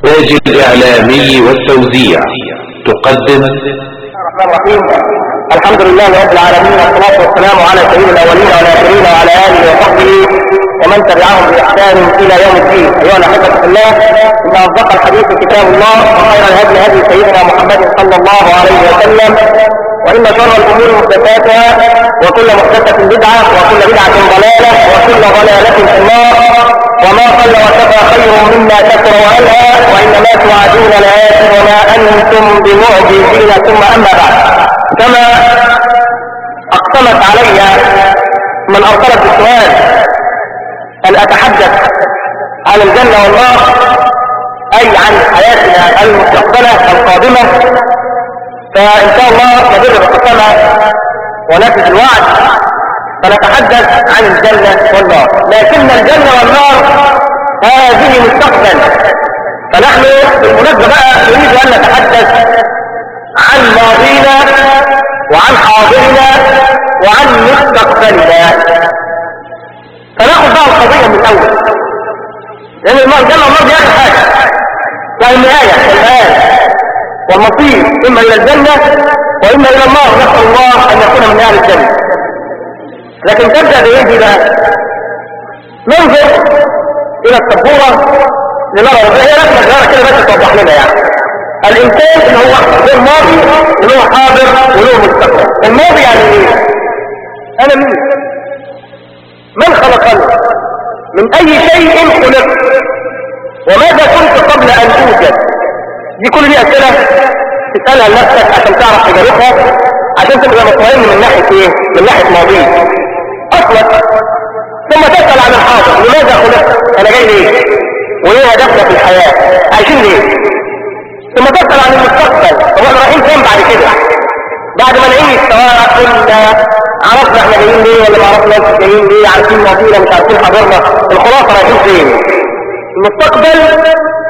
تاج الإعلامي والتوزيع تقدم الرحمن الرحيم الحمد لله رب العالمين والصلاة والسلام على سيد الأولين والآخرين وعلى آله وصحبه ومن تبعهم بإحسان إلى يوم الدين أيها الأحبة في الله إن أصدق الحديث كتاب الله وخير الهدي هدي سيدنا محمد صلى الله عليه وسلم وإن شر الأمور محدثاتها وكل محدثة بدعة وكل بدعة ضلالة وكل ضلالة في النار وما قل وكفى خير مما كثر وألهى وإنما توعدون لآت وما أنتم بمعجزين ثم أما بعد كما أقسمت علي من أرسلت السؤال أن أتحدث عن الجنة والنار أي عن حياتنا المستقبلة القادمة فإن شاء الله نبر بالقسمة ونفذ الوعد فنتحدث عن الجنة والنار لكن الجنة والنار هذه مستقبل فنحن بالمناسبة بقى نريد أن نتحدث عن ماضينا وعن حاضرنا وعن مستقبلنا فناخذ بقى القضية من الأول لأن الجنة والنار دي آخر حاجة يعني النهاية والمآل والمصير إما إلى الجنة وإما إلى النار نسأل الله أن يكون من أهل الجنة لكن تبدأ بإيه بقى ننظر إلى السبورة لنرى هي رسمة صغيرة كده بس توضح لنا يعني الإنسان اللي هو له ماضي وله حاضر وله مستقبل الماضي يعني إيه؟ أنا مين؟ من خلقني؟ من أي شيء خلقت؟ وماذا كنت قبل أن أوجد؟ دي كل دي أسئلة تسألها لنفسك عشان تعرف إجابتها عشان تبقى مطمئن من ناحية إيه؟ من ناحية ماضيك أصلك ثم تسأل عن الحاضر لماذا خلقت؟ أنا جاي ليه؟ وإيه هدفنا في الحياة؟ عايشين ليه؟ ثم تسأل عن المستقبل هو احنا رايحين فين بعد كده؟ بعد ما نعيش سواء كنا عرفنا احنا جايين ليه ولا ما عرفناش جايين ليه عارفين ماضينا مش عارفين حاضرنا الخلاصة رايحين فين؟ المستقبل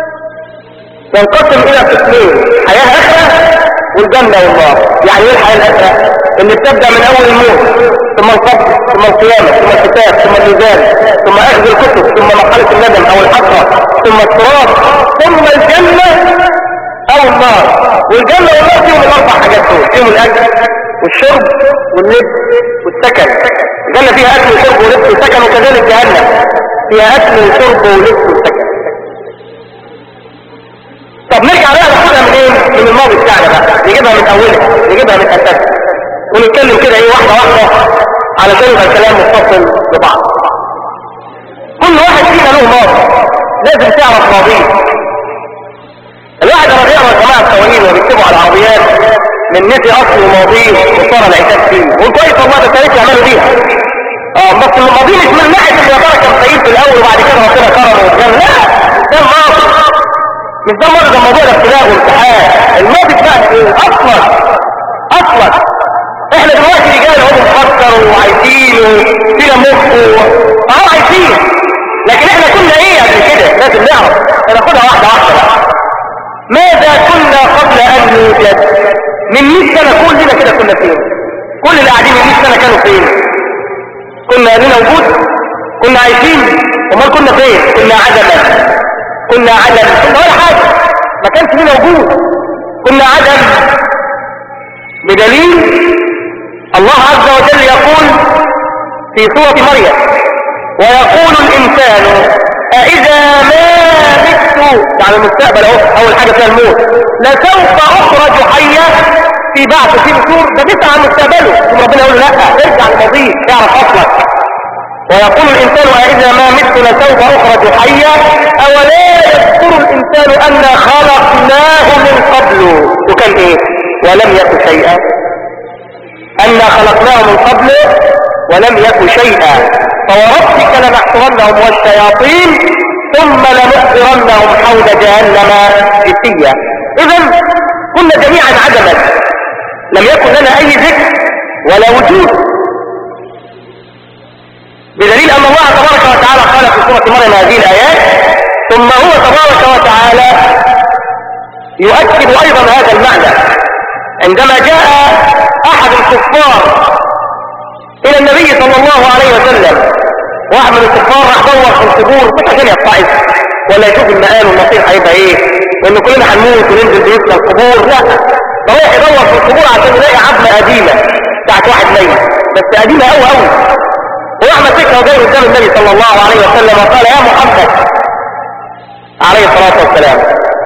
ينقسم الى قسمين حياة اخرى والجنة والنار يعني ايه الحياة الاخرى اللي بتبدأ من اول الموت ثم القبر ثم القيامة ثم الكتاب ثم الميزان ثم اخذ الكتب ثم مرحلة الندم او الحسرة ثم الصراط ثم الجنة او النار والجنة والنار فيهم الاربع حاجات دول فيهم الاكل والشرب واللبس والسكن الجنة فيها اكل وشرب ولبس وسكن وكذلك جهنم فيها اكل وشرب ولبس وسكن طب نرجع بقى ناخدها من ايه من الماضي بتاعنا بقى نجيبها من اولها نجيبها من اساسها ونتكلم كده ايه واحده واحده علشان يبقى الكلام متصل ببعض كل واحد فينا له ماضي لازم تعرف ماضيه الواحد لما بيقرا جماعه القوانين وبيكتبوا على العربيات من نسي اصل ماضيه وصار العتاب فيه وكويس والله ده تاريخ يعملوا بيها اه بس الماضي مش من ناحيه ان يا ترى كان سعيد في الاول وبعد كده ربنا كرمه واتجنن لا ده ماضي مش ده مرض الموضوع ده ابتلاء وامتحان الماضي بتاعك ايه اصلا اصلا احنا دلوقتي رجال اهو بنفكر وعايزين وفينا مخ اه عايزين لكن احنا كنا ايه قبل كده لازم نعرف ناخدها واحده واحده بقى ماذا كنا قبل ان نوجد من 100 سنه كلنا كده كنا فين كل اللي قاعدين من 100 سنه كانوا فين كنا لنا وجود كنا عايشين امال كنا فين كنا عدما كنا عدم كنا ولا حاجة ما كانش لنا وجود كنا عدم بدليل الله عز وجل يقول في سورة مريم ويقول الإنسان أإذا ما مت يعني المستقبل اهو أول حاجة فيها الموت لسوف أخرج حيا في بعث في نشور ده بيسعى عن مستقبله ثم ربنا يقول له لا ارجع لماضيك اعرف أصلك ويقول الإنسان وإذا ما مت لسوف أخرج حيا أولا يذكر الإنسان أنا خلقناه من قبل وكان إيه ولم يك شيئا أنا خلقناه من قبل ولم يك شيئا فوربك لنحصرنهم والشياطين ثم لنحضرنهم حول جهنم جثيا إذا كنا جميعا عدما لم يكن لنا أي ذكر ولا وجود بدليل أن الله تبارك وتعالى قال في سورة مريم هذه الآيات ثم هو تبارك وتعالى يؤكد أيضا هذا المعنى عندما جاء أحد الكفار إلى النبي صلى الله عليه وسلم واحد من الكفار راح دور في القبور مش عشان يتعظ ولا يشوف المآل والمصير هيبقى ايه ان كلنا هنموت وننزل بيوتنا القبور لا ده رايح يدور في القبور عشان يلاقي عظمه قديمه بتاعت واحد ميت بس قديمه قوي قوي وراح ماسكها وجاي قدام النبي صلى الله عليه وسلم وقال يا محمد عليه الصلاه والسلام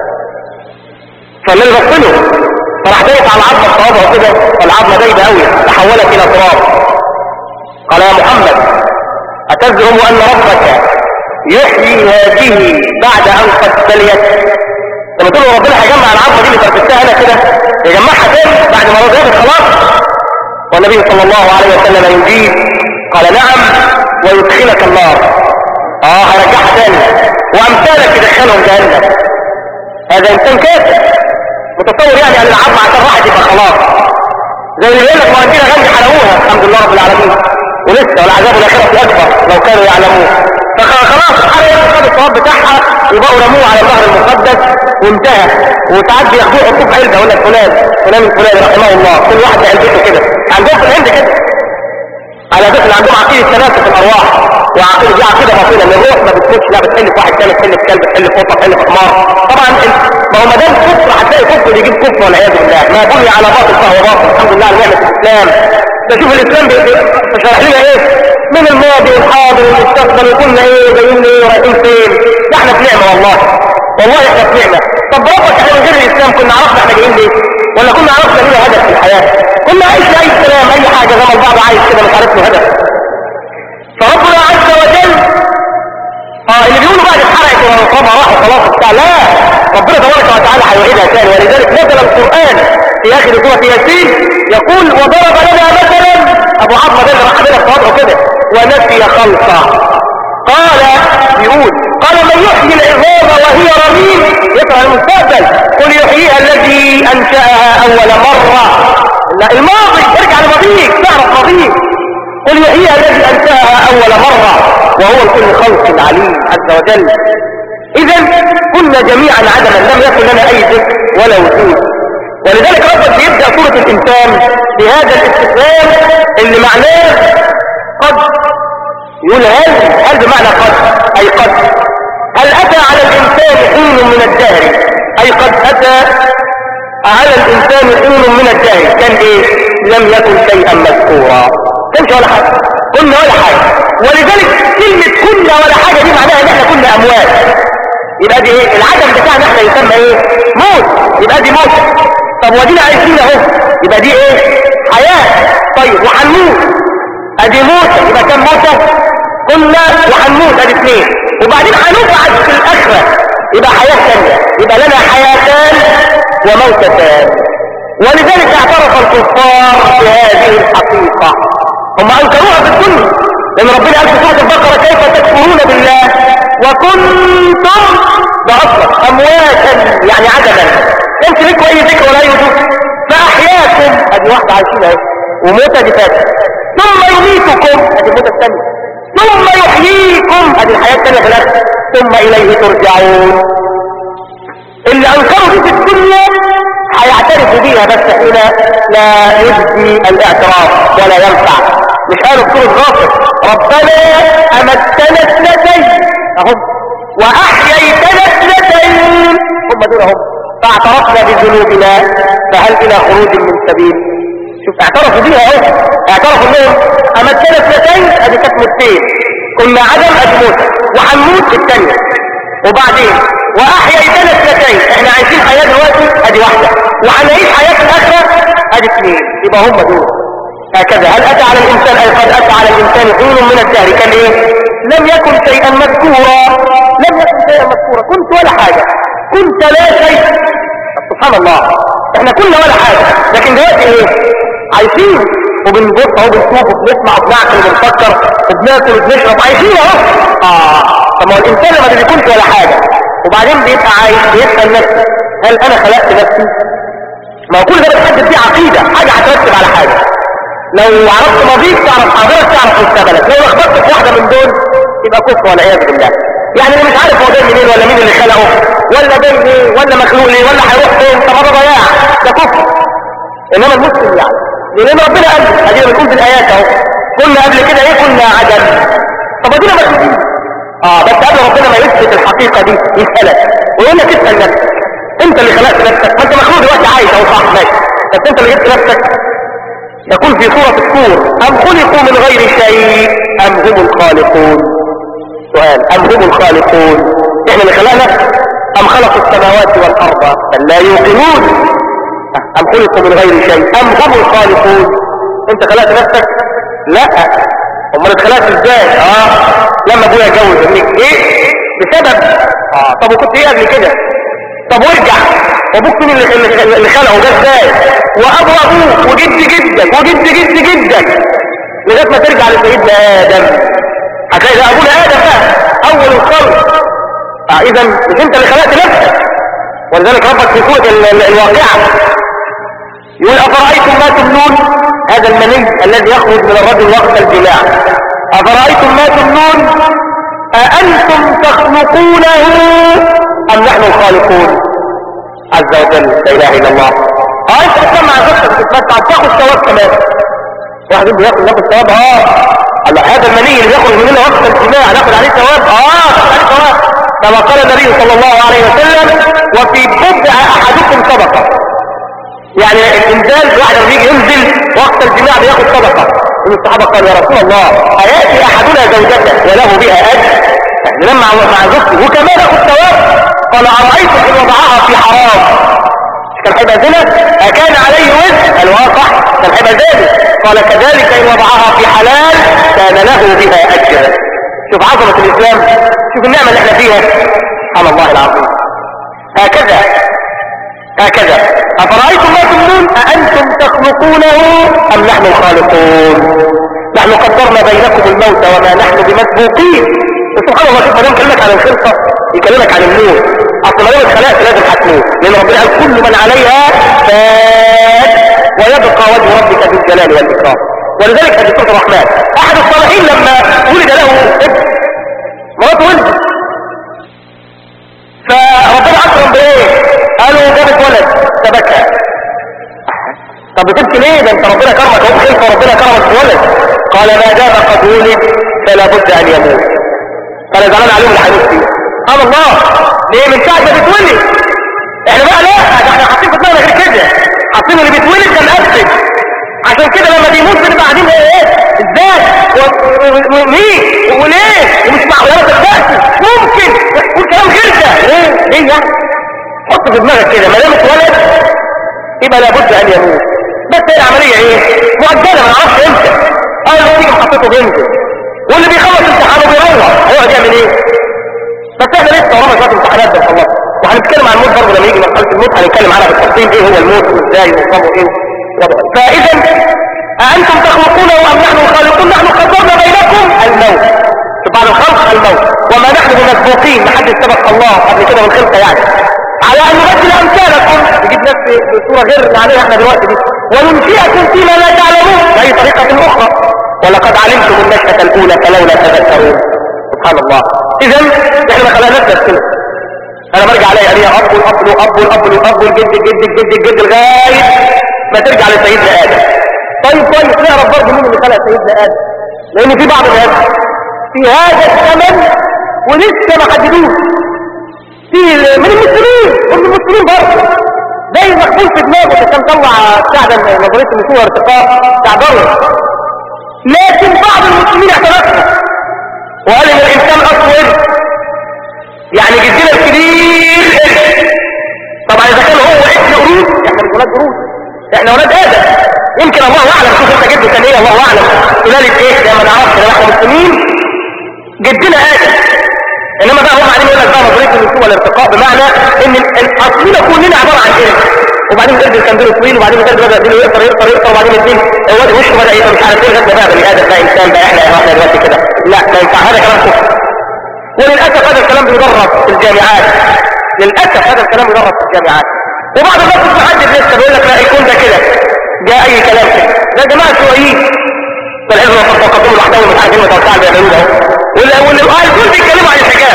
فالنبي بص له فراح دايس على العظمه بصوابعه كده فالعظمه دايبه قوي تحولت الى تراب قال يا محمد اتزعم ان ربك يحيي هذه بعد ان قد بليت لما تقول له ربنا هيجمع العظمه دي اللي فرفتها انا كده يجمعها تاني بعد ما رضيت خلاص والنبي صلى الله عليه وسلم يجيب قال نعم ويدخلك النار اه هرجعها تاني وامثالك يدخلهم جهنم هذا انسان كافر متصور يعني ان العظمه عشان راحت يبقى خلاص زي اللي يقول لك مهندسين غني حلقوها الحمد لله رب العالمين ولسه والعذاب الاخره اكبر لو كانوا يعلمون فخلاص الحرق خد الصواب بتاعها يبقوا رموه على النهر المقدس وانتهى وساعات بياخدوه يحطوه في علبه يقول لك فلان فلان الفلاني رحمه الله كل واحد بعلبته كده عندهم في الهند كده على اساس ان عندهم عقيده تناسق الارواح وعقيده دي عقيده باطله ان الروح ما بتموتش لا بتحل في واحد تاني بتحل في كلب بتحل في قطه بتحل في حمار طبعا ما هو ما دام كفر هتلاقي كفر يجيب كفر والعياذ بالله ما بني على باطل فهو باطل الحمد لله على نعمه الاسلام ده شوف الاسلام شرح لنا ايه من الماضي والحاضر والمستقبل وكنا ايه جايين ايه ورايحين فين ده احنا في نعمه والله والله احنا في نعمه طب ربك احنا من غير الاسلام كنا عرفنا احنا جايين ليه ولا كنا عرفنا ليه هدف في الحياه كنا عايش اي كلام اي حاجه زي ما البعض عايش كده مش عارف له هدف فربنا عز وجل اه اللي بيقولوا بقى دي اتحرقت ونصابها راح وخلاص بتاع لا ربنا تبارك وتعالى هيوعدها تاني ولذلك نزل القران في اخر سوره ياسين يقول وضرب لنا مثلا ابو عظمه ده اللي راح عاملها في وضعه كده ونسي خلقه قال يقول قال من يحيي العظام وهي رميم يقرا المستقبل قل يحييها الذي انشاها اول مره لا الماضي ارجع لماضيك تعرف ماضيك قل يحييها الذي انشاها اول مره وهو لكل خلق عليم عز وجل اذا كنا جميعا عدما لم يكن لنا اي ذكر ولا وجود ولذلك ربك بيبدا سوره الانسان بهذا الاستفهام اللي معناه قد يقول هل هل بمعنى قد اي قد هل اتى على الانسان حين من الدهر اي قد اتى على الانسان حين من الدهر كان ايه لم يكن شيئا مذكورا كانش ولا حاجه كنا ولا حاجه ولذلك كلمه كنا ولا حاجه دي معناها ان احنا كنا اموات يبقى دي ايه العدم بتاعنا احنا يسمى ايه موت يبقى دي موت طب ودينا عايشين اهو يبقى دي ايه حياه طيب وهنموت ادي موتة يبقى كم موتة كنا وهنموت ادي اثنين وبعدين هنبعث في الاخرة يبقى حياة ثانية يبقى لنا حياتان وموتتان ولذلك اعترف الكفار بهذه الحقيقة هم انكروها في الدنيا لان ربنا قال في سورة البقرة كيف تكفرون بالله وكنتم ده اصلا امواتا يعني عددا انت لكم اي ذكر ولا اي وجود فاحياكم ادي واحدة عايشين اهي وموتة دي فاتت ثم يميتكم ادي الموتة الثانية ثم يحييكم ادي الحياة الثانية في الاخر ثم اليه ترجعون اللي انكروا دي في الدنيا هيعترفوا بيها بس حين لا يجزي الاعتراف ولا ينفع مش قالوا في سورة غافر ربنا امتنا اثنتين اهم واحييتنا اثنتين هم دول اهم فاعترفنا بذنوبنا فهل الى خروج من سبيل شوف اعترفوا بيها اهو اعترفوا انهم امتنا اثنتين ادي كانت موتين كنا عدم ادي موت وهنموت الثانيه وبعدين واحييتنا اثنتين احنا عايشين حياه دلوقتي ادي واحده وهنعيش حياه الاخره ادي اثنين يبقى هم دول هكذا هل اتى على الانسان اي قد اتى على الانسان حين من الدهر كان ايه لم يكن شيئا مذكورا لم يكن شيئا مذكورا كنت ولا حاجه كنت لا شيء سبحان الله احنا كنا ولا حاجه لكن دلوقتي ايه عايشين وبنبص اهو بنشوف وبنسمع وبنعقل وبنفكر وبناكل وبنشرب عايشين اهو اه طب ما هو الانسان لما بيكونش ولا حاجه وبعدين بيبقى عايش بيسال نفسه هل انا خلقت نفسي ما هو كل ده بتحدد دي عقيده حاجه هترتب على حاجه لو عرفت ماضيك تعرف حاضرك تعرف مستقبلك لو لخبطت في واحده من دول يبقى كفر والعياذ بالله يعني اللي مش عارف هو جاي منين ولا مين اللي خلقه ولا جاي منين ولا مخلوق ليه ولا هيروح فين طب هذا ضياع ده كفر انما المسلم يعني لان ربنا قال ادينا بنقول بالايات اهو كنا قبل كده ايه كنا عدم طب ادينا مخلوقين اه بس قبل ربنا ما يثبت الحقيقه دي يسالك ويقول لك اسال نفسك انت اللي خلقت نفسك ما انت مخلوق دلوقتي عايش او صح ماشي بس انت اللي جبت نفسك يقول في سورة الطور أم خلقوا من غير شيء أم هم الخالقون سؤال أم هم الخالقون احنا اللي خلقنا أم خلقوا السماوات والأرض بل لا يوقنون أم خلقوا من غير شيء أم هم الخالقون انت خلقت نفسك لا امال اتخلقت ازاي اه لما ابويا اتجوز ابنك ايه بسبب اه طب وكنت ايه قبل كده طب وارجع ابوك مين اللي اللي- اللي خلقه ده ازاي وابو ابوك وجد جدك وجد جد جدك لغايه ما ترجع لسيدنا ادم هتلاقي ده ابونا ادم بقى اول الخلق آه اذا مش انت اللي خلقت نفسك ولذلك ربك في سوره ال- ال- الواقعه يقول أفرأيتم ما تمنون هذا المني الذي يخرج من الرجل وقت الجماع أفرأيتم ما تمنون أأنتم تخلقونه أم نحن الخالقون عز وجل لا إله إلا الله اه انت بتسمع نفسك بتتمتع بتاخد ثواب كمان واحد يقول بياخد ناخد ثواب اه الله هذا المني اللي بيخرج منه وقت الجماع ناخد عليه ثواب اه ناخد عليه ثواب كما قال النبي صلى الله عليه وسلم وفي بدء احدكم صدقه يعني الانزال الواحد لما بيجي ينزل وقت الجماع بياخد صدقه من الصحابه قال يا رسول الله اياتي احدنا زوجته وله بها اجر يعني لما مع زوجته وكمان ياخد ثواب قال ارايت ان وضعها في حرام كان هيبقى زنا أكان عليه وزن قال اه صح كان هيبقى زاني قال كذلك إن وضعها في حلال كان له بها أجر شوف عظمة الإسلام شوف النعمة اللي احنا فيها سبحان الله العظيم هكذا هكذا أفرأيتم ما تمنون أأنتم تخلقونه أم نحن الخالقون نحن قدرنا بينكم الموت وما نحن بمسبوقين سبحان الله شوف ما دام كلمك عن الخلقة يكلمك عن الموت اصل ما دام اتخلقت لازم هتموت لان ربنا قال كل من عليها فات ويبقى وجه ربك ذو الجلال والاكرام ولذلك في سوره الرحمن احد الصالحين لما ولد له ابن مراته ولدت فربنا اكرم بايه قالوا جابت ولد فبكى طب بتبكي ليه ده انت ربنا كرمك اهو خلق وربنا كرمك بولد قال ما دام قد ولد فلا بد ان يموت قال زعلان عليهم اللي هيموت فيه قال الله ليه من ساعه ما بتولد احنا بقى لا ده احنا حاطين في دماغنا غير كده حاطين اللي بيتولد كان اسد عشان كده لما بيموت بنبقى قاعدين ايه ايه ازاي و- و- ومين وليه ومش معقوله دلوقتي ممكن والكلام غير ده ليه ليه يعني حط في دماغك كده ما دام اتولد يبقى لابد ان يموت بس هي العمليه ايه مؤجله ما نعرفش امتى اول ما تيجي محطته بينزل واللي بيخلص امتحانه بيروح هيقعد يعمل ايه بس احنا لسه ورانا شويه امتحانات بنخلصها وهنتكلم عن الموت برضه لما يجي مرحله الموت هنتكلم عنها بالتفصيل ايه هو الموت وازاي ونظامه ايه وضعه. فاذا أأنتم تخلقونه أم نحن الخالقون نحن قدرنا بينكم الموت بعد الخلق الموت وما نحن بمسبوقين محدش سبق الله قبل كده والخلقة يعني على أن نبدل أمثالكم نجيب نفس بصورة غير اللي عليها احنا دلوقتي دي وننشئكم فيما لا تعلمون بأي طريقة أخرى ولقد علمتم النشأة الأولى فلولا تذكرون سبحان الله إذا احنا ما خلقناش نفسنا انا برجع الاقي عليها اب والاب والاب والاب والاب والجد الجد الجد الجد لغايه ما ترجع لسيدنا ادم طيب كويس نعرف برضه مين اللي خلق سيدنا ادم لان في بعض الناس في هذا الزمن ولسه ما حددوش في ال- من المسلمين ومن المسلمين برضه زي مقبول في دماغه كان طلع بتاع ده نظريه النشوء والارتقاء بتاع داروين لكن بعض المسلمين اعترفوا وقال ان الانسان اصله ابن يعني جدنا الكبير ابن طبعا اذا كان هو ابن قرود احنا مش ولاد قرود احنا ولاد ادم يمكن الله اعلم شوف انت جده كان ايه الله اعلم سلاله ايه ده ما نعرفش ده احنا مسلمين جدنا ادم انما بقى هم قاعدين يقول لك بقى نظريه النشوء والارتقاء بمعنى ان ال- ال- اصلنا كلنا عباره عن ايه وبعدين القرد كان ديله طويل وبعدين القرد بدا يديله يقطر يقطر يقطر وبعدين الدين الواد وشه بدا يبقى مش عارف ايه لغايه ما بقى بني ادم بقى انسان بقى احنا احنا دلوقتي كده لا ما ينفع هذا كلام كفر وللأسف هذا الكلام بيدرس في الجامعات للأسف هذا الكلام بيدرس في الجامعات وبعض الناس بتحدد لسه بيقول لك لا يكون ده كده جاء أي كلام كده ده جماعة شويين فالعلم وتقدموا الأحداث مش عارفين متوقع بيعملوه ده واللي واللي قال كل بيتكلموا عن الحجاب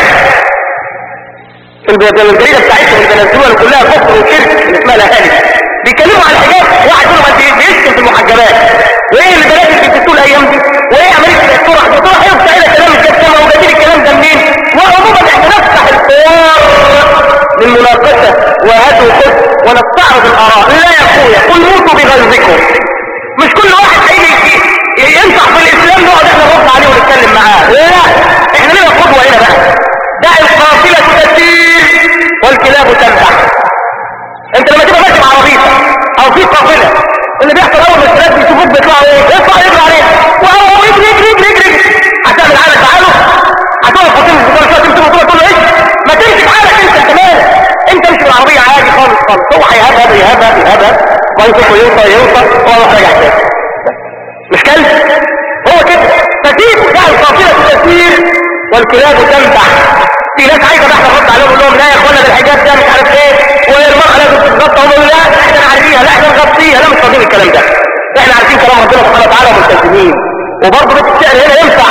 في الب- الجريدة بتاعتهم اللي بينزلوها اللي كلها كفر وشرك اللي اسمها الأهالي بيتكلموا عن الحجاب واحد منهم قد إيه بيشتم في المحجبات وايه اللي بنات بيلبسوه الايام دي وايه عمليه الدكتور الدكتور هيفتح لنا كلام الجسامه وجايبين الكلام ده منين وعموما احنا نفتح الحوار للمناقشه وهات وخد ونستعرض الاراء لا يا اخويا قل موتوا بغيظكم مش كل واحد هيجي ينصح في الاسلام نقعد احنا نرد عليه ونتكلم معاه لا احنا لنا قدوه هنا بقى دع القافله تسير والكلاب تنبح انت لما تبقى ماشي بعربيتك او في قافله اللي بيحصل اول ما الشباب بيشوفوك بيطلعوا ايه يطلع يجري عليك وهو يجري يجري يجري يجري يجري هتعمل حالك تعالوا هتقف قدام الزباله شويه تمسك وتقول تقول له ايش ما تمسك حالك انت انت مالك انت مش في العربيه عادي خالص خالص هو هيهبهب يهبهب يهبهب ويوصل ويوصل يوصل وهو راجع تاني مش كلب هو كده فتيب دع القافله تسير والكلاب تنبح في ناس عايزه بقى ترد عليهم يقول لهم لا يا اخوانا ده الحجاب ده مش عارف ايه والمرأة لازم تتغطى هم لا احنا عارفينها لا احنا نغطيها لا مش فاضيين الكلام ده احنا عارفين كلام ربنا سبحانه وتعالى وملتزمين وبرضه بيت الشعر هنا ينفع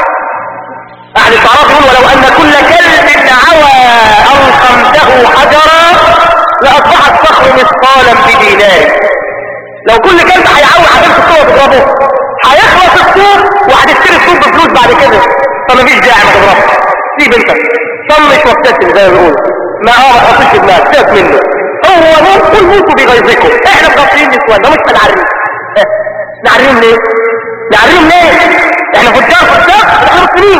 اهل الشعراء يقول ولو ان كل كلب عوى القمته حجرا لاصبح الصخر مثقالا بدينار لو كل كلب هيعوي هتمسك الصوت تضربه هيخلص الصوت وهتشتري الصوت بفلوس بعد كده فمفيش داعي ما تضربش سيب انت طنش وابتسم زي ما بيقولوا ما اه ما تحطش في دماغك سيبك منه هو موت كل موتوا بغيظكم احنا مغطيين نسوان ده مش هنعريه نعريهم ليه نعريهم ليه احنا فجار فجار احنا مسلمين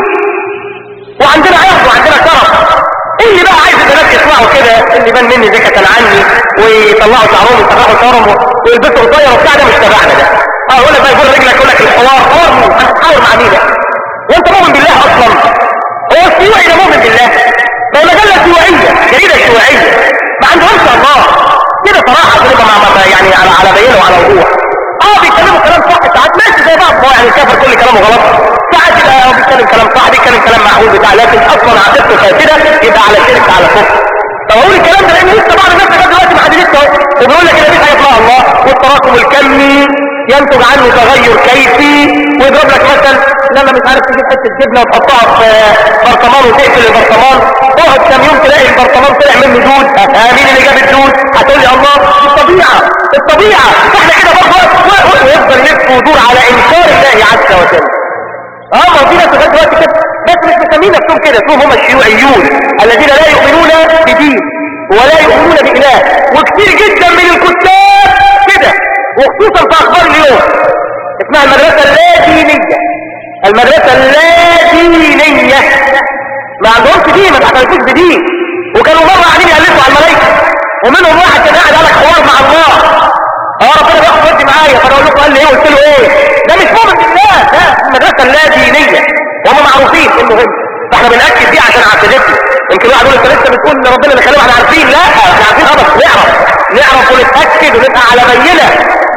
وعندنا عرض وعندنا شرف اللي بقى عايز البنات يطلعوا كده اللي بان مني ذكة عني ويطلعوا شعرهم ويطلعوا شعرهم ويلبسوا قصير وبتاع ده مش تبعنا ده اه يقول لك بقى يقول رجلك يقول لك الحوار حوار مين هتحاور مع مين وانت مؤمن بالله اصلا هو السيوعي ده مؤمن بالله ما هي مجلة سيوعية جريدة سيوعية ما عندهمش الله كده صراحة كده مع مع- يعني على على بينه وعلى وضوح اه بيتكلموا كلام صح ساعات ماشي زي بعض هو يعني الكافر كل كلامه غلط ساعات يبقى هو بيتكلم كلام صح بيتكلم كلام معقول بتاع لكن اصلا عقيدته فاسده يبقى على شرك على كفر طب اقول الكلام ده لان لسه بعض الناس لغايه دلوقتي محددته اهو وبيقول لك ان مفيش حاجه اسمها الله والتراكم الكمي ينتج عنه تغير كيفي ويضرب لك مثل لما مش عارف تجيب حته جبنه وتحطها في برطمان وتقفل البرطمان تقعد كام يوم تلاقي البرطمان طلع منه دود آه مين اللي جاب الدود هتقول لي الله الطبيعه الطبيعه فاحنا كده برضه ويفضل يلف ويدور على انكار الله عز وجل اه ما في ناس لغايه دلوقتي كده بس مش مسمين نفسهم كده اسمهم هم الشيوعيون الذين لا يؤمنون بدين ولا يؤمنون بإله وكثير جدا من الكتاب كده وخصوصا في اخبار اليوم اسمها المدرسة اللادينية المدرسة اللادينية ما عندهمش دين ما تعترفوش بدين وكانوا مرة قاعدين يألفوا على الملائكة ومنهم واحد كان قاعد قال لك حوار مع الله اه ربنا بياخد ودي معايا فانا اقول لكم قال لي ايه قلت له ايه ده مش مؤمن بالله ده المدرسه اللادينيه وهم معروفين المهم فاحنا بنأكد دي عشان عقيدتنا يمكن واحد يقول انت لسه بتقول ان ربنا اللي خلاه احنا عارفين لا احنا عارفين اه بس نعرف نعرف ونتأكد ونبقى على بينه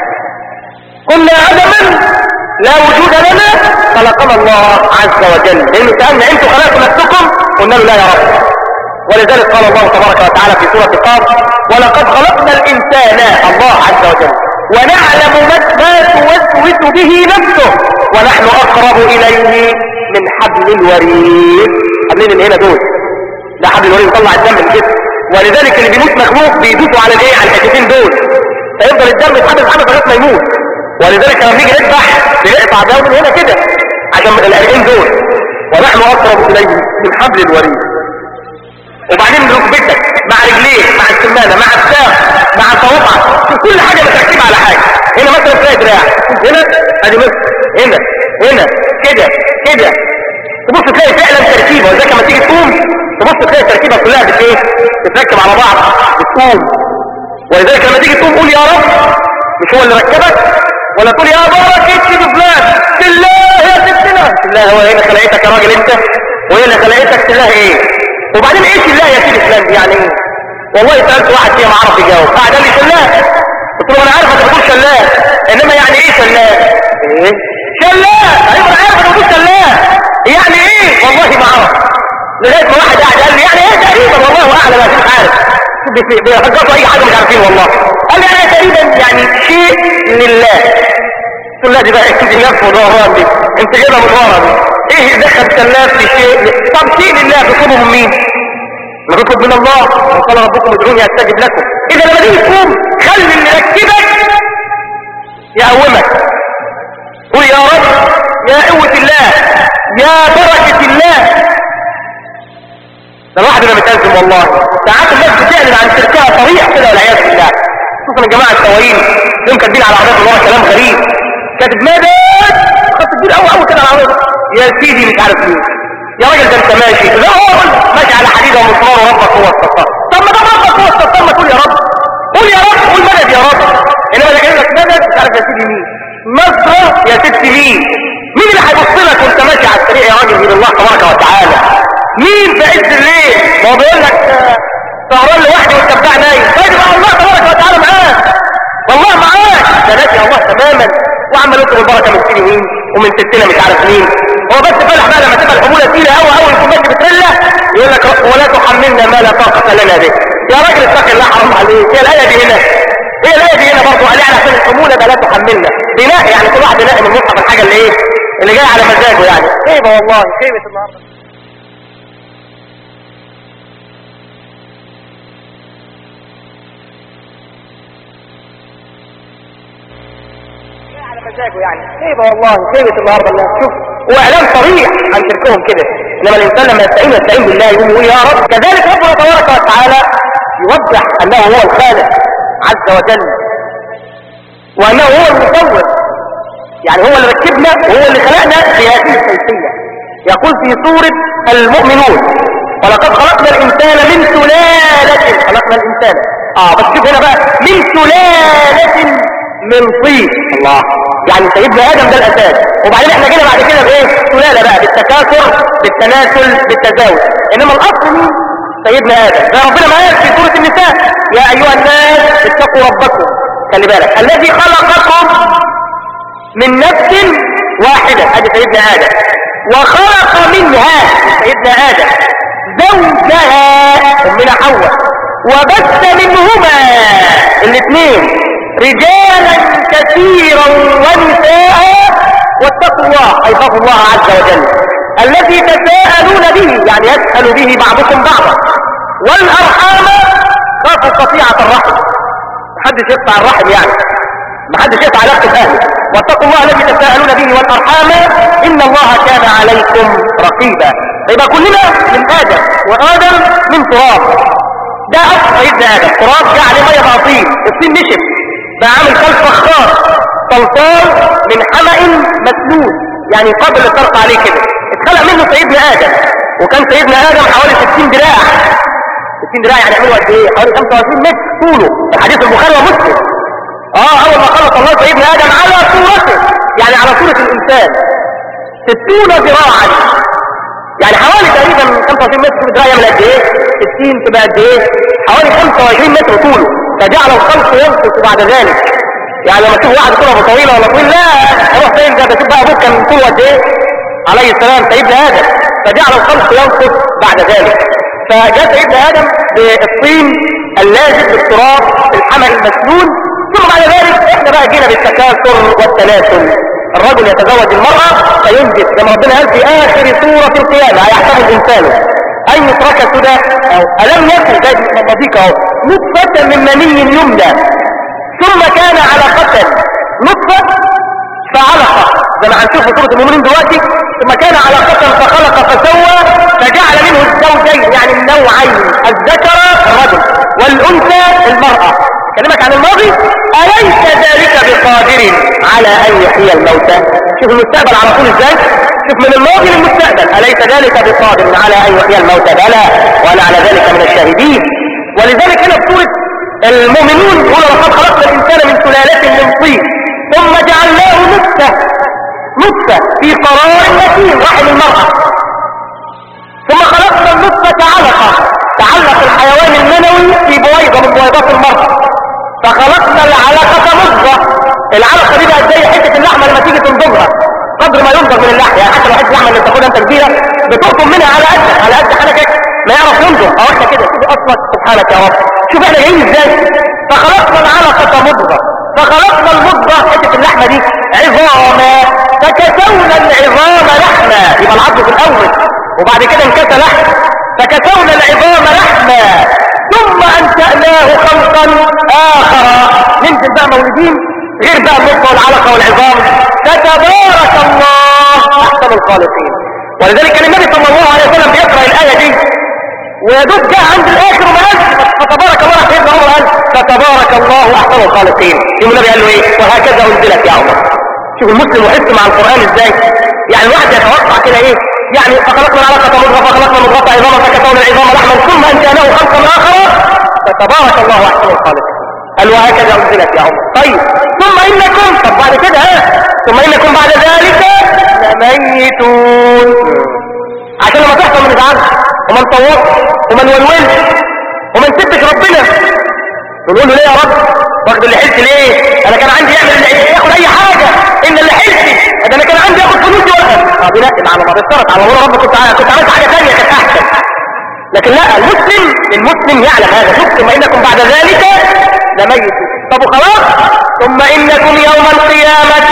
كنا عدما لا وجود لنا خلقنا الله عز وجل لانه سألنا انتوا خلقتوا نفسكم قلنا له لا يا رب ولذلك قال الله تبارك وتعالى في سورة قاف ولقد خلقنا الإنسان الله عز وجل ونعلم ما توسوس به نفسه ونحن أقرب إليه من حبل الوريد حبلين اللي هنا دول ده حبل الوريد يطلع الدم من الجسم ولذلك اللي بيموت مخلوق بيدوسوا على الايه على الحتتين دول فيفضل الدم يتحبس يتحبس لغايه ما يموت ولذلك لما نيجي نذبح بنقطع ده من هنا كده عشان العرقين دول ونحن أقرب إليه من حبل الوريد وبعدين ركبتك مع رجليك مع السمانة مع الساق مع صوابعك كل حاجة متركبة على حاجة هنا مثلا تلاقي دراع هنا ادي مثل هنا هنا كده كده تبص تلاقي فعلا تركيبة وذلك لما تيجي تقوم تبص تلاقي التركيبة كلها بت ايه بتركب على بعض بتقوم ولذلك لما تيجي تقوم قول يا رب مش هو اللي ركبك ولا تقول يا بركة سيد فلان بالله يا ست الله بالله هو هنا خلقتك يا راجل انت وهي اللي خلقتك بالله ايه وبعدين ايش الله يا سيدي فلان دي يعني ايه والله سألت واحد فيها ما عرف يجاوب قاعد قال لي شلاه قلت له انا عارف انك بتقول شلاه انما يعني ايه شلاه ايه شلاه ايوه انا عارف انك بتقول شلاه يعني ايه والله ما عرف لغايه ما واحد قاعد قال لي يعني ايه تقريبا والله اعلم انا مش عارف بيفكروا اي حاجه مش عارفين والله قال لي انا تقريبا يعني شيء لله قلت له لا دي بقى اكيد النفس ودوران دي انت جايبها من ورا دي ايه اللي دخل الناس في شيء طب شيء لله بيطلبه من مين نطلب من الله وقال ربكم ادعوني استجب لكم اذا لما تيجي تقوم خلي اللي يركبك يقومك قول يا رب يا قوة الله يا بركة الله ده الواحد اللي متأزم والله ساعات الناس بتعلن عن شركها طريق خصوصا الجماعه السواقين يوم كاتبين على عربيات ورا كلام غريب كاتب مدد خط كبير قوي قوي كده على العربيه يا سيدي مش عارف مين يا راجل ده انت ماشي لا هو ماشي على حديده ومسمار وربك هو الستار طب ما ده ربك هو الستار ما تقول يا رب قول يا رب قول مدد يا رب انما اللي جاي لك مدد مش عارف يا سيدي مين مصر يا ست مين مين اللي هيبص لك وانت ماشي على الطريق يا راجل من الله تبارك وتعالى مين في عز الليل ما هو بيقول لك آه، سهران لوحدي والتبع نايم طيب يبقى الله تبارك وتعالى معاك والله معاك ده ناسي الله تماما وعمال يطلب البركه من سيدي مين ومن ستنا مش عارف مين هو بس فالح بقى لما تبقى الحموله تقيله قوي قوي يكون ماشي بتريلا يقول لك ولا تحملنا ما لا طاقه لنا به يا راجل اتق الله حرام عليك هي الايه دي هنا هي الايه دي هنا برضه قال يعني عشان الحموله ده لا تحملنا بناء يعني كل واحد ينقي من المصحف الحاجه اللي ايه اللي جاي على مزاجه يعني خيبه والله خيبه النهارده على مزاجه يعني خيبه والله خيبه النهارده الناس شوف واعلان صريح عن شركهم كده انما الانسان لما يستعين يستعين بالله يقول يقول يا رب كذلك ربنا تبارك وتعالى يوضح انه هو الخالق عز وجل وانه هو المصور يعني هو اللي ركبنا وهو اللي خلقنا في هذه الكيفيه يقول في سوره المؤمنون ولقد خلقنا الانسان من سلاله خلقنا الانسان اه بس شوف هنا بقى من سلاله من طين الله يعني سيدنا ادم ده الاساس وبعدين احنا جينا بعد كده بايه سلاله بقى بالتكاثر بالتناسل بالتزاوج انما الاصل مين سيدنا ادم ده ربنا ما قال في سوره النساء يا ايها الناس اتقوا ربكم خلي بالك الذي خلقكم من نفس واحده ادي سيدنا ادم وخلق منها سيدنا ادم زوجها امنا حواء وبث منهما الاثنين رجالا كثيرا ونساء واتقوا الله اي خافوا الله عز وجل الذي تساءلون به يعني يسأل به بعضكم بعضا والارحام خافوا قطيعة الرحم محدش يقطع الرحم يعني محدش يقطع علاقة اهله واتقوا الله الذي تساءلون به والارحام ان الله كان عليكم رقيبا يبقى كلنا من ادم وادم من تراب ده اصل سيدنا ادم تراب جاء عليه ميه بقطين الطين نشف بقى عامل خلف فخار صلصال من حمأ مسنون يعني قبل الطرق عليه كده اتخلق منه سيدنا ادم وكان سيدنا ادم حوالي 60 دراع 60 دراع يعني يعملوا قد ايه حوالي 25 متر طوله في حديث البخاري ومسلم اه اول ما خلق الله سيدنا ادم على صورته يعني على صورة الانسان 60 ذراعا يعني حوالي تقريبا 25 متر في دراع يعمل قد ايه 60 تبقى قد ايه حوالي 25 متر طوله فجعل الخلق ينقص بعد ذلك يعني لما تشوف واحد طوله طويله ولا طويل لا اروح فين ده بشوف بقى ابوك كان طوله قد ايه عليه السلام سيدنا ادم فجعل الخلق ينقص بعد ذلك فجاء سيدنا ادم بالطين اللازم بالتراب الحمل المسنون ثم بعد ذلك احنا بقى جينا بالتكاثر والتناسل الرجل يتزوج المرأة فينجب كما ربنا قال في آخر سورة القيامة هيحسب الإنسان أن يترك سدى أو ألم يكن زي المضيق أهو نطفة من مني يمنى ثم كان علقة نطفة فعلقة زي ما هنشوف في سورة المؤمنين دلوقتي ثم كان علقة فخلق فسوى فجعل منه الزوجين يعني النوعين الذكر الرجل والأنثى المرأة كلمك عن الماضي أليس ذلك بقادر على أن يحيي الموتى شوف المستقبل على طول ازاي شوف من الماضي للمستقبل أليس ذلك بقادر على أن يحيي الموتى بلى وأنا على ذلك من الشاهدين ولذلك هنا في سورة المؤمنون يقول لقد خلقنا الإنسان من سلالة من طين ثم جعلناه نطفة نطفة في قرار مكين رحم المرأة ثم خلقنا النطفة علقة تعلق الحيوان المنوي في بويضة من بويضات المرأة فخلقنا العلقة مضغة العلقة دي بقت زي حتة اللحمة لما تيجي تنضغها قدر ما ينضغ من اللحم يعني حتى لو حتة اللحمة اللي بتاخدها انت كبيرة بتقطم منها على قد على قد حنكك ما يعرف ينضغ او احنا كده شوف اصلك سبحانك يا رب شوف احنا جايين ازاي فخلقنا العلقة مضغة فخلقنا المضغة حتة اللحمة دي عظاما فكسونا العظام لحما يبقى العظم في الاول وبعد كده انكسى لحم فكسونا العظام لحما ثم انشأناه خلقا اخر ننزل بقى مولودين غير بقى النطفة والعلقة والعظام فتبارك الله احسن الخالقين ولذلك كان النبي صلى الله عليه وسلم بيقرأ الآية دي ويدوب جاء عند الآخر وما قالش فتبارك الله سيدنا عمر قال فتبارك الله أحسن احسن الخالقين يوم النبي قال له ايه وهكذا انزلت يا عمر شوف المسلم يحس مع القران ازاي يعني الواحد يتوقع كده ايه يعني فخلقنا علقة مضغة فخلقنا مضغة عظاما فكسونا العظام لحما ثم انشأناه خلقا اخر فتبارك الله احسن الخالقين قال وهكذا انزلت يا عمر طيب ثم انكم طب بعد كده ها ثم انكم بعد ذلك لميتون عشان لما تحصل من ازعاج وما نطوطش وما نولولش وما نسبش ربنا نقول له ليه يا رب واخد اللي حلت ليه انا كان عندي يعمل اللي ياخد اي حاجه ان اللي حلت ده انا كان عندي ياخد فلوسي ولا طب لا على ما اشترط على الله رب كنت عايز كنت عملت حاجه ثانيه كانت احسن لكن لا المسلم المسلم يعلم هذا شوف ثم انكم بعد ذلك لميت طب وخلاص ثم انكم يوم القيامه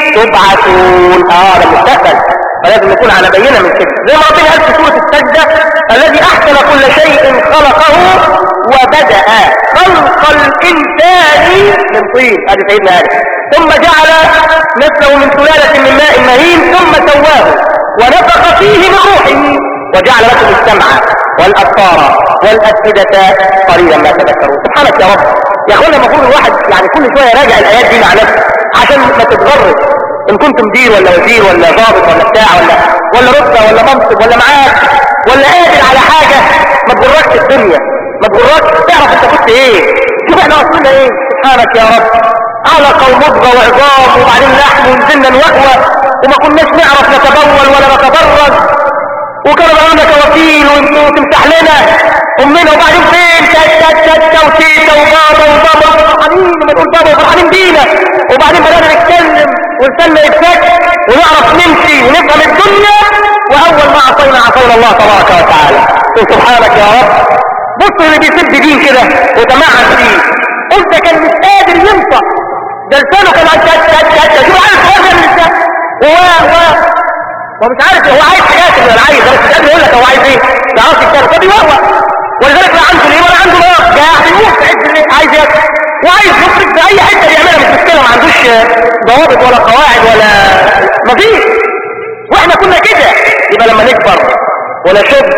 تبعثون اه ده مستقبل فلازم نكون على بينه من كده زي ما ربنا قال في سوره السجده الذي احسن كل شيء خلقه وبدا خلق الانسان من طين ادي سيدنا ادم ثم جعل نسله من سلاله من ماء مهين ثم سواه ونفخ فيه من روحه وجعل لكم السمع والابصار والافئده قليلا ما تذكرون سبحانك يا رب يا اخوانا المفروض الواحد يعني كل شويه يراجع الايات دي مع نفسه عشان ما تتغرب ان كنت مدير ولا وزير ولا ضابط ولا بتاع ولا ولا رتبه ولا منصب ولا معاك ولا قادر على حاجه ما تغركش الدنيا ما تغركش تعرف انت كنت ايه شوف احنا اصلنا ايه سبحانك يا رب علقه ومضغه وعظام وبعدين لحم ونزلنا نوقوى وما كناش نعرف نتبول ولا نتبرز وكانوا بيعملنا كوكيل وانتوا تمسح لنا امنا وبعدين فين تات تات تات وتيتا وبابا وبابا فرحانين لما نقول بابا فرحانين بينا وبعدين بدأنا نتكلم ولساننا يتفك ونعرف نمشي ونفهم الدنيا واول ما عصينا عصينا الله تبارك وتعالى سبحانك يا رب بص اللي بيسب دين كده وتمعن فيه قلت كان مش قادر ينطق ده لسانه كان عايز تات تات تات شوف عارف هو من اللسان و و ومش عارف هو عايز حاجات اللي انا عايز بس مش قادر يقول لك هو عايز ايه ده عاوز يتكلم طب يوقع ولذلك لا عنده ليه ولا عنده نار قاعد يموت في عز الليل عايز ياكل وعايز يخرج في اي حته يعملها مش مشكله ما عندوش ضوابط ولا قواعد ولا مفيش واحنا كنا كده يبقى لما نكبر ولا شغل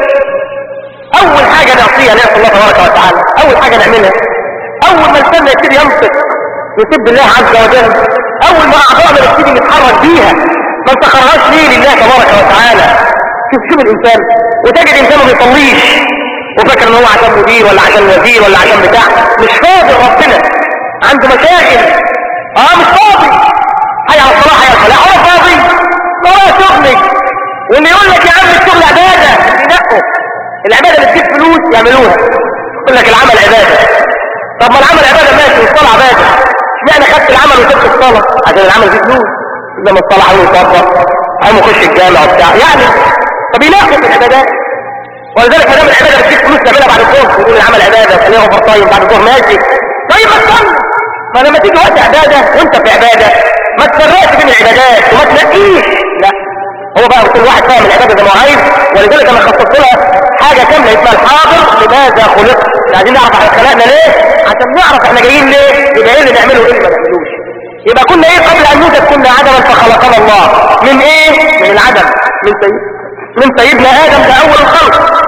اول حاجه نعصيها نعصي الله تبارك وتعالى اول حاجه نعملها اول ما لساننا يبتدي ينطق يسب الله عز وجل اول ما اعضائنا نبتدي نتحرك بيها ما انتخرهاش ليه لله تبارك وتعالى شوف شوف الانسان وتجد انسان ما بيصليش وفاكر ان هو عشان مدير ولا عشان وزير ولا عشان بتاع مش فاضي ربنا عنده مشاكل اه مش فاضي حي على الصلاة حي على الفلاح هو فاضي هو شغلي واللي يقول لك يا عم الشغل عبادة ينقوا العبادة اللي تجيب فلوس يعملوها يقول لك العمل عبادة طب ما العمل عبادة ماشي والصلاة عبادة اشمعنى خدت العمل وسبت الصلاة عشان العمل فيه فلوس لما الصلاة عاوز يصفر عاوز يخش الجامع وبتاع يعني طب يناقض العبادات ولذلك ما دام العباده بتجيب فلوس تعملها بعد الظهر يقول العمل عباده خليها اوفر تايم بعد الظهر ماشي طيب ما تصلي ما لما تيجي وقت عباده وانت في عباده ما تفرقش بين العبادات وما تنقيش لا هو بقى كل واحد فاهم العباده زي ما هو عايز ولذلك انا خصصت لها حاجه كامله اسمها الحاضر لماذا خلقت عايزين نعرف احنا اتخلقنا ليه عشان نعرف احنا جايين ليه يبقى ايه اللي نعمله وايه اللي ما نعملوش يبقى كنا ايه قبل ان نوجد كنا عدما فخلقنا الله من ايه من العدم من سيد من سيدنا ادم ده اول الخلق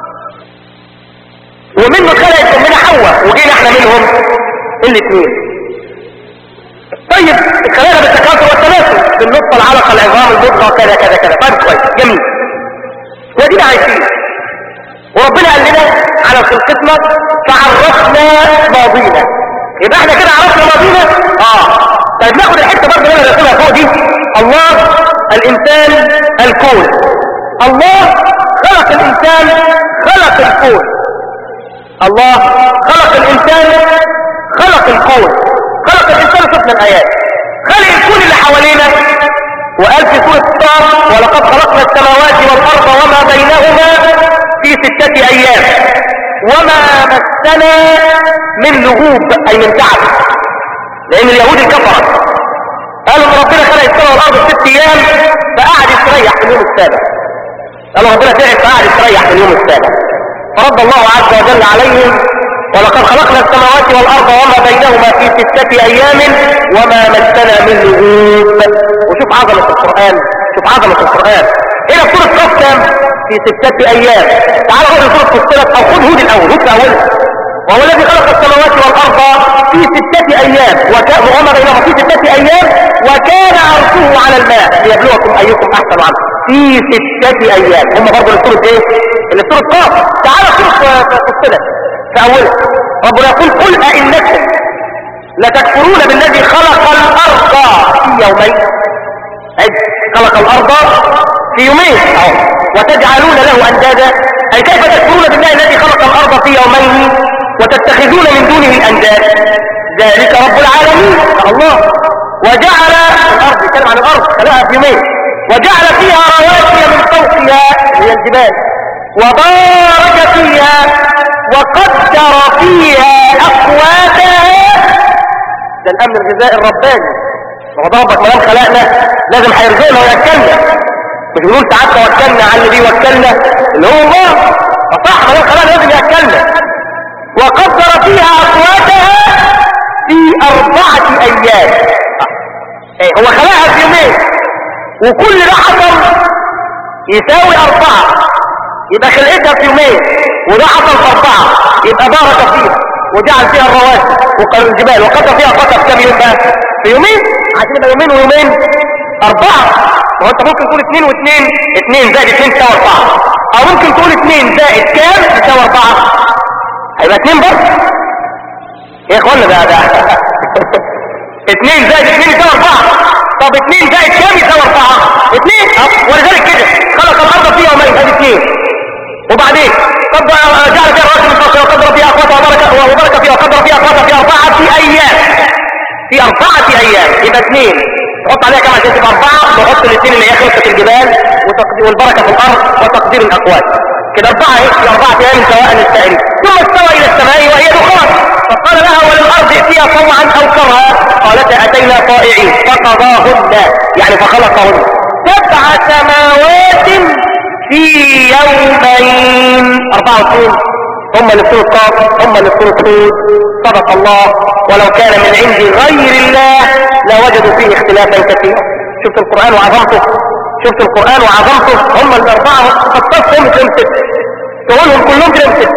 ومنه خلقت امنا حواء وجينا احنا منهم الاثنين طيب اتخلقنا بالتكاثر والتناسل بالنطفه العلقه العظام المضغه كذا كذا كذا طيب كويس جميل ودينا عايشين وربنا قال لنا على خلقتنا فعرفنا ماضينا يبقى احنا كده عرفنا ماضينا اه طيب ناخد الحته برضه اللي انا رسمها فوق دي الله الانسان الكون الله خلق الانسان خلق الكون الله خلق الانسان خلق الكون خلق الانسان شفنا الايات خلق الكون اللي حوالينا وقال في سوره الطار ولقد خلقنا السماوات والارض وما بينهما في سته ايام وما مسنا من لغوب اي من تعب لان اليهود الكفره قالوا ان ربنا خلق السماء والارض في ست ايام فقعد يستريح في اليوم السابع قالوا ربنا تعب فقعد يستريح في اليوم السابع فرد الله عز وجل عليهم ولقد خلقنا السماوات والارض وما بينهما في ستة ايام وما مسنا من لغوب وشوف عظمة القرآن شوف عظمة القرآن هنا في سورة قف كام في ستة ايام تعال غير سورة فصلت او خد هود الاول هود الاول وهو الذي خلق السماوات والارض في في ستة أيام وكان وغمر بينهما في ستة أيام وكان عرشه على الماء ليبلوكم أيكم أحسن عمل في ستة أيام هم برضه لسورة إيه؟ اللي سورة قاف تعالى سورة فصلت في أولها ربنا يقول قل أئنكم لتكفرون بالذي خلق الأرض في يومين أي خلق الأرض في يومين أهو وتجعلون له أندادا أي كيف تكفرون بالله الذي خلق الأرض في يومين وتتخذون من دونه أنداد ذلك رب العالمين الله وجعل الأرض يتكلم عن الأرض خلقها في يومين وجعل فيها رواسي من فوقها هي الجبال وبارك فيها وقدر فيها أقواتها ده الأمن الغذائي الرباني هو ربك مدام خلقنا لازم هيرزقنا ويأكلنا مش بنقول ساعات توكلنا على اللي بيوكلنا اللي هو الله فصح مدام خلقنا لازم يأكلنا وقدر فيها أقواتها في أربعة أيام إيه هو خلقها في يومين وكل ده حصل يساوي أربعة يبقى خلقتها في يومين وده حصل في أربعة يبقى بارك فيها وجعل فيها الرواسي وقال الجبال وقدر فيها قطر كم يوم بقى في يومين عشان يبقى يومين ويومين أربعة وانت ممكن تقول اثنين واثنين اثنين زائد اثنين تساوي أربعة أو ممكن تقول اثنين زائد كام تساوي أربعة هيبقى اثنين برضه يا اخوانا ده ده اثنين زائد اثنين يساوي أربعة طب اثنين زائد كام يساوي أربعة اثنين اه ولذلك كده خلق الأرض في يومين هذه اثنين وبعدين طب جعل فيها رواسي من فوقها وقدر فيها أقواتها وبارك وبارك فيها وقدر فيها أقواتها في أربعة أيام في أربعة أيام يبقى اثنين نحط عليها كم عشان تبقى أربعة نحط الاثنين اللي هي خلقة الجبال وتقدير والبركة في الأرض وتقدير الأقوات كده أربعة ايه في أربعة أيام سواء السائل ثم استوى إلى السماء وهي دخان فقال لها وللأرض ائتيها طوعا أو كرها قالتا أتينا طائعين فقضاهن يعني فخلقهن سبع سماوات في يومين أربعة وعشرين هم اللي سورة قاف هم اللي سورة هود صدق الله ولو كان من عند غير الله لوجدوا فيه اختلافا كثيرا شفت القرآن وعظمته شفت القرآن وعظمته هم الأربعة خطصهم تمسك تقولهم كلهم تمسك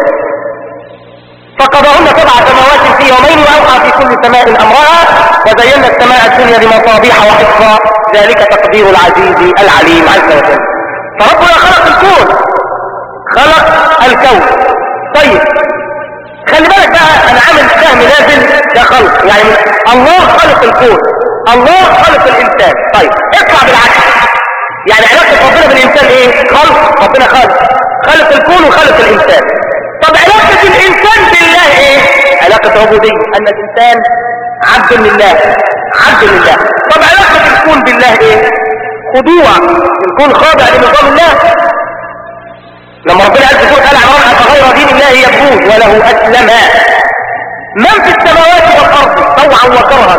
فقضاهن سبع سماوات في يومين وأوحى في كل سماء أمرها وزينا السماء الدنيا بمصابيح وحفظا ذلك تقدير العزيز العليم عز وجل فربنا خلق الكون خلق الكون طيب خلي بالك بقى انا عامل سهم نازل ده خلق يعني الله خلق الكون الله خلق الانسان طيب اطلع بالعكس يعني علاقة ربنا بالانسان ايه خلق ربنا خلق خلق الكون وخلق الانسان طب علاقة الانسان بالله ايه علاقة عبودية ان الانسان عبد لله عبد لله طب علاقة الكون بالله ايه خضوع الكون خاضع لنظام الله لما ربنا قال في سوره ال عمران افغير دين الله يبغون وله اسلم من في السماوات والارض طوعا وكرها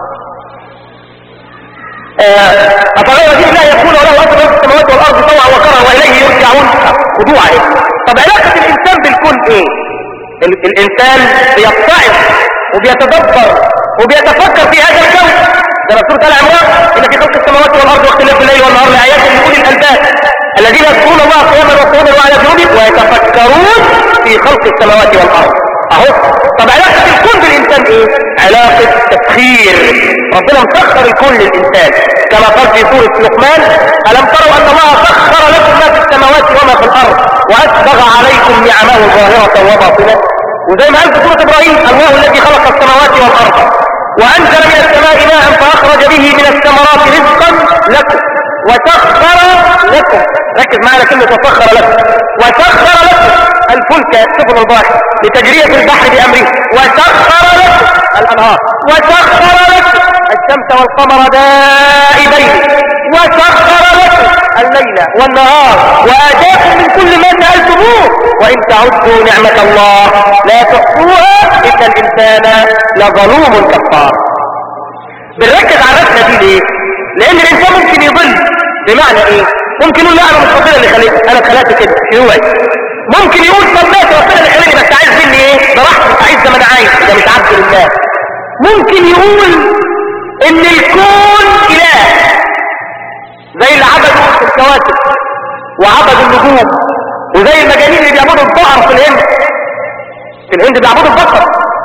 افغير دين الله يبغون وله اسلم في السماوات والارض طوعا وكرها واليه يرجعون خضوعا ايه طب علاقه الانسان بالكون ايه ال- الانسان بيتعظ وبيتدبر وبيتفكر في هذا الكون ده سوره ال عمران ان في خلق السماوات والارض واختلاف الليل والنهار لايات لاولي الالباب الذين يذكرون الله قياما وقعودا وعلى جنوبهم ويتفكرون في خلق السماوات والارض اهو طب علاقه الكون بالانسان ايه علاقه تسخير ربنا مسخر الكون للانسان كما قال في سوره لقمان الم تروا ان الله سخر لكم ما في السماوات وما في الارض واسبغ عليكم نعمه ظاهره وباطنه وزي ما قال في سوره ابراهيم الله الذي خلق السماوات والارض وانزل من السماء ماء فاخرج به من الثمرات رزقا لكم وسخر لكم ركز معنا كلمة وسخر لكم وسخر لكم الفلك سفن البحر لتجرية البحر بأمره وسخر لكم الأنهار وسخر لكم الشمس والقمر دائبين وسخر لكم الليل والنهار وآتاكم من كل ما سألتموه وإن تعدوا نعمة الله لا تحصوها إن الإنسان لظلوم كفار بنركز على الركزة دي ليه؟ لأن الإنسان ممكن يضل بمعنى إيه؟ ممكن يقول لا أنا مش ربنا اللي خلقني أنا اتخلقت كده شيوعي ممكن يقول طب ماشي ربنا اللي خلقني بس عايز مني إيه؟ براحتي عايز زي ما أنا عايز ده مش عبد لله ممكن يقول إن الكون إله زي اللي عبدوا في الكواكب وعبدوا النجوم وزي المجانين اللي بيعبدوا البقر في الهند في الهند بيعبدوا البقر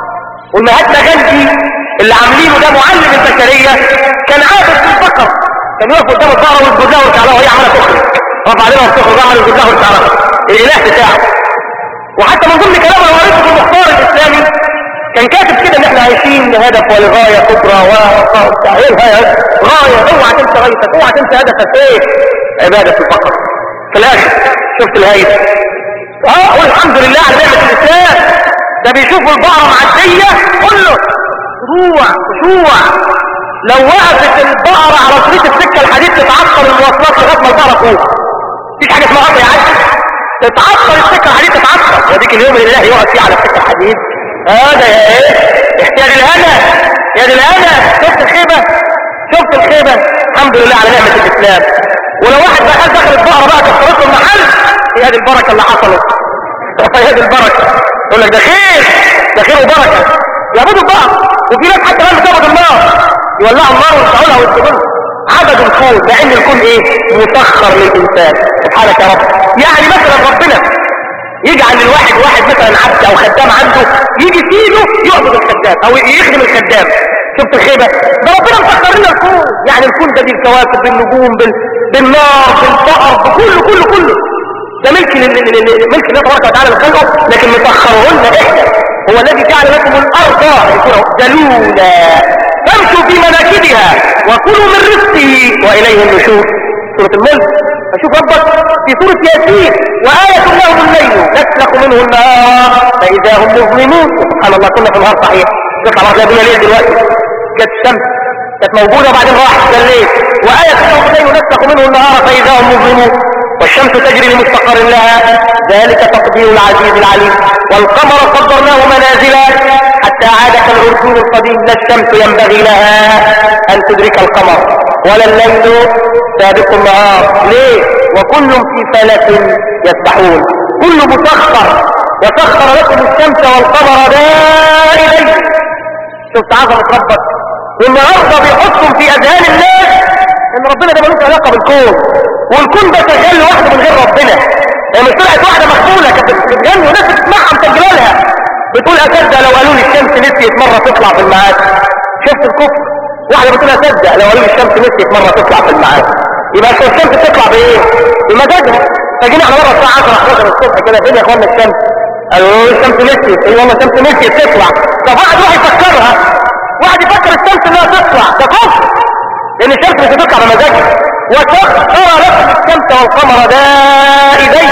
والمهاتما غاندي اللي عاملينه ده معلم البشريه كان عابد للبقر كان يقف قدام البقره ويسجد لها ويرجع وهي عماله تخرج رفع عليها وتخرج عمل يسجد لها ويرجع الاله بتاعه وحتى من ضمن كلام انا قريته في المختار الاسلامي كان كاتب كده ان احنا عايشين لهدف ولغايه كبرى و ايه الغايه غايه اوعى تنسى غايتك اوعى تنسى هدفك ايه عباده البقر في الاخر شفت الهاية اه والحمد لله على نعمه الاسلام ده بيشوفوا البقره معديه كله خضوع خشوع لو وقفت البقرة على طريق السكة الحديد تتعطل المواصلات لغاية ما البقرة فوق مفيش حاجة اسمها قطر يعدي تتعطل السكة الحديد تتعطل وديك اليوم اللي الله يقعد فيه على السكة الحديد هذا يا ايه يا دي الهنا يا دي الهنا شفت الخيبة شفت الخيبة الحمد لله على نعمة الاسلام ولو واحد بقى دخل البقرة بقى كسرت له المحل هي هذه البركة اللي حصلت هي هذه البركة يقول لك ده خير ده خير وبركة يعبدوا بعض وفي ناس حتى لما تعبد النار يولعوا النار ويفتحوا ويسجدوا عبدوا الكون لان الكون ايه مسخر للانسان سبحانك يا رب يعني مثلا ربنا يجعل للواحد واحد مثلا عبد او خدام عنده يجي فيله يعبد الخدام او يخدم الخدام شفت الخيبة ده ربنا مسخر لنا الكون يعني الكون ده بالكواكب بالنجوم بال... بالنار بالبقر بكله كله كله ده ملك لل... ملك الله تبارك وتعالى لخلقه لكن مسخرهن احنا هو الذي جعل لكم الارض ذلولا فامشوا في مناكبها وكلوا من رزقه واليه النشور سوره الملك اشوف ربك في سوره ياسين وايه لهم الليل نسلخ منه النهار فاذا هم مظلمون سبحان الله كنا في النهار صحيح نطلع مرة الدنيا ليل دلوقتي جت الشمس كانت موجوده وبعدين راحت ده الليل وايه لهم الليل نسلخ منه النهار فاذا هم مظلمون والشمس تجري لمستقر لها ذلك تقدير العزيز العليم والقمر قدرناه منازلا حتى عاد كالعرجون القديم لا الشمس ينبغي لها ان تدرك القمر ولا الليل سابق النهار ليه وكل في فلك يسبحون كل مسخر وسخر لكم الشمس والقمر دائما شفت عظمه ربك والنهارده بيحطهم في اذهان الناس ان ربنا ده ملوش علاقه بالكون والكون ده شغال لوحده من غير ربنا هي مش طلعت واحده مخبوله كانت بتغني وناس بتسمعها مسجله لها بتقول اساتذه لو قالوا لي الشمس نسيت مره تطلع في الميعاد شفت الكفر واحده بتقول اساتذه لو قالوا لي الشمس نسيت مره تطلع في الميعاد يبقى الشمس بتطلع بايه؟ بمزاجها فجينا على مره الساعه 10 11 الصبح كده فين يا اخوانا الشمس؟ قالوا الشمس نسيت اي والله الشمس نسيت تطلع طب واحد واحد يفكرها واحد يفكر الشمس انها تطلع ده كفر لان الشمس مش بتطلع بمزاجها وسخر لكم الشمس والقمر دائبين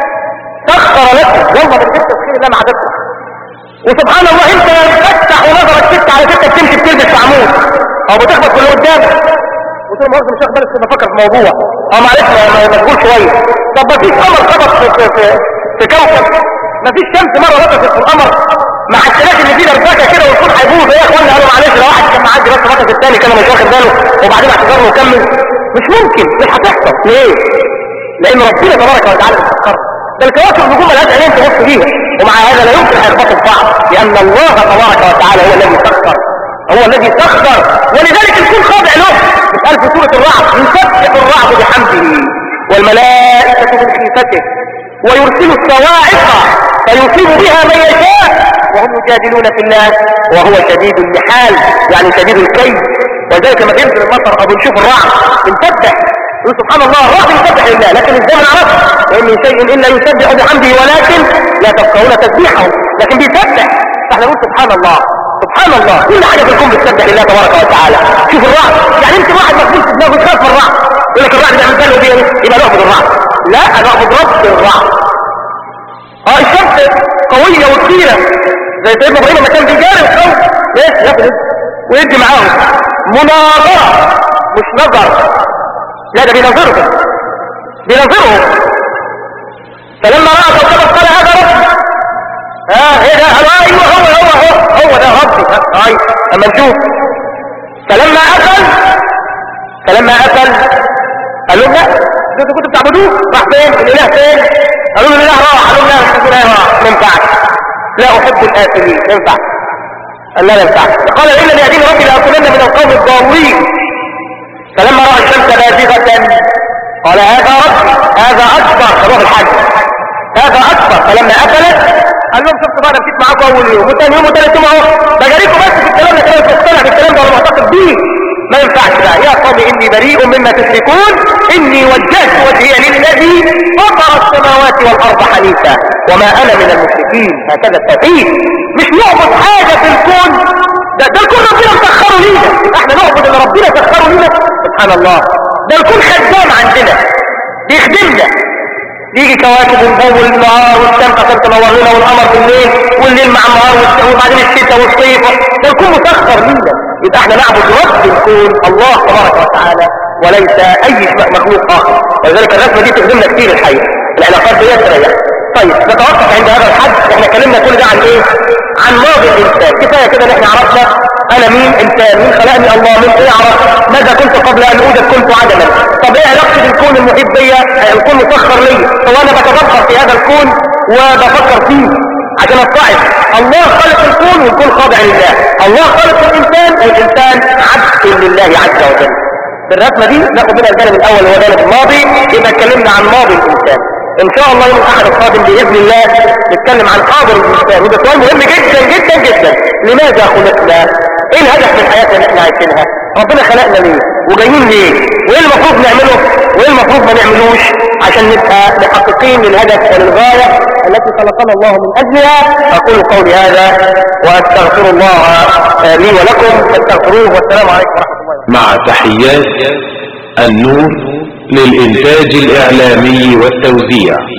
سخر لكم والله من جبت الخير اللي انا عددته وسبحان الله انت تفتح ونظرك ست على ستة بتمشي بتلبس في عمود او بتخبط في اللي قدامك وتقول مؤاخذة مش هقبل بس بفكر في موضوع اه معلش مشغول شوية طب ما فيش قمر خبط في, في, في, في كوكب ما فيش شمس مرة رقصت في القمر ما حسيناش ان في دربكه كده والكون هيبوظ ايه يا اخوانا قالوا معلش لو واحد كان معدي بس رقص الثاني كان مش واخد باله وبعدين اعتذر له وكمل مش ممكن مش هتحصل ليه؟ لان ربنا تبارك وتعالى مسخر ده الكواكب النجوم ملهاش عينين تبص بيها ومع هذا لا يمكن هيربطوا ببعض لان الله تبارك وتعالى هو الذي سخر هو الذي سخر ولذلك الكون خاضع له قال في سوره الرعد يسبح الرعد بحمده والملائكه من خيفته ويرسل الصواعق فيصيب بها من يشاء وهم يجادلون في الله وهو شديد المحال يعني شديد الكيد وذلك لما بينزل المطر او بنشوف الرعد بنسبح يقول سبحان الله الرعد يسبح لله لكن ازاي ما نعرفش وان من شيء الا يسبح بحمده ولكن لا تفقهون تسبيحه لكن بيسبح فاحنا نقول سبحان الله سبحان الله كل حاجه في الكون بتسبح لله تبارك وتعالى شوف الرعد يعني انت واحد مقبول في دماغه يخاف من الرعد يقول لك الرعد بيعمل باله بيه يبقى نعبد الرعد لا نعبد رب الرعد اه الشمس قويه وكبيره زي سيدنا ابراهيم لما كان بيجاري القوم ايه يفرد ويدي معاهم مناظره مش نظر لا ده بينظرهم بينظرهم فلما راى كوكبا قال هذا ربي ها ايه ده قال ايوه هو هو هو هو ده ربي اي اما نشوف فلما قفل فلما قفل قال لهم لا ده انتوا كنتوا بتعبدوه راح فين الاله فين قالوا له الاله راح قالوا لا مش الاله راح ما ينفعش لا احب الافلين ما ينفعش قال لا ما ينفعش قال ان لم يهديني ربي لاكونن من القوم الضالين فلما راى الشمس بازغه قال هذا ربي هذا اكبر روح الحج هذا اكبر فلما افلت قال لهم شفت بقى انا مشيت معاكم اول يوم وثاني يوم وثالث يوم اهو بجاريكم بس في الكلام ده كده مش مقتنع بالكلام ده ولا معتقد بيه ما ينفعش بقى يا قوم اني بريء مما تشركون اني وجهت وجهي للذي فطر السماوات والارض حنيفا وما انا من المشركين هكذا التوحيد مش نعبد حاجه في الكون ده, ده الكون ربنا مسخره لينا احنا نعبد اللي ربنا سخره لينا سبحان الله ده الكون خدام عندنا بيخدمنا يجي كواكب ونقوم النهار والشمس عشان تنور لنا والقمر بالليل والليل مع النهار وبعدين الشتاء والصيف ده الكون مسخر لينا يبقى احنا نعبد رب الكون الله تبارك وتعالى وليس اي مخلوق اخر ولذلك الرسمه دي تخدمنا كتير الحقيقه العلاقات دي تريح طيب نتوقف عند هذا الحد احنا اتكلمنا كل ده عن ايه عن ماضي الانسان كفايه كده ان احنا عرفنا انا مين انسان مين خلقني الله من ايه عرف ماذا كنت قبل ان اوجد كنت عدما طب ايه علاقتي بالكون المحيط بيا الكون مسخر لي هو انا بتدبر في هذا الكون وبفكر فيه عشان اتعظ الله خلق الكون والكون خاضع لله الله خلق الانسان الانسان عبد لله عز وجل في الرسمه دي ناخد منها الجانب الاول هو جانب الماضي يبقى اتكلمنا عن ماضي الانسان ان شاء الله يوم الاحد القادم باذن الله نتكلم عن حاضر الانسان وده سؤال مهم جدا جدا جدا لماذا خلقنا ايه الهدف من حياتنا اللي احنا عايشينها ربنا خلقنا ليه وجايين ليه وايه المفروض نعمله وايه المفروض ما نعملوش عشان نبقى محققين للهدف وللغايه التي خلقنا الله من اجلها اقول قولي هذا واستغفر الله لي ولكم فاستغفروه والسلام عليكم ورحمه الله وبركاته مع تحيات النور للإنتاج الإعلامي والتوزيع